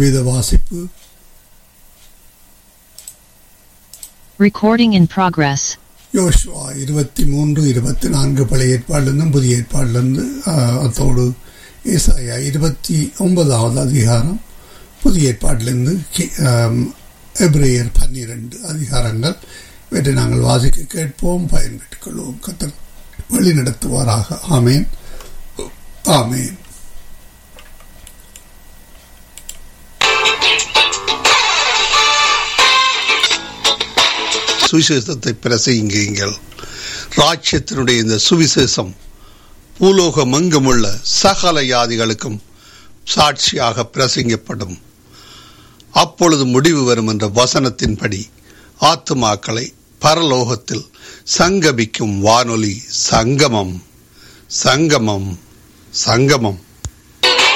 வேத வாசிப்பு Recording in progress. யோசுவா இருபத்தி மூன்று இருபத்தி நான்கு பழைய ஏற்பாடிலிருந்தும் புதிய ஏற்பாடிலிருந்து ஆஹ், அத்தோடு ஏசாயா இருபத்தி ஒன்பதாவது அதிகாரம் புதிய ஏற்பாட்டிலிருந்து கி- ஆம், எபிரேயர் பன்னிரண்டு அதிகாரங்கள் இவற்றை நாங்கள் வாசிக்க கேட்போம் பயன்பெற்றுக் கொள்வோம் கத்தர் வழி நடத்துவாராக ஆமேன் ஆமேன் சுவிசேஷத்தை பிரசங்கியுங்கள் ராஜ்யத்தினுடைய இந்த சுவிசேஷம் பூலோகம் எங்குமுள்ள சகல யாதிகளுக்கும் சாட்சியாக பிரசங்கப்படும் அப்பொழுது முடிவு வரும் என்ற வசனத்தின்படி ஆத்துமாக்களை பரலோகத்தில் சங்கமிக்கும் வானொலி சங்கமம் சங்கமம் சங்கமம்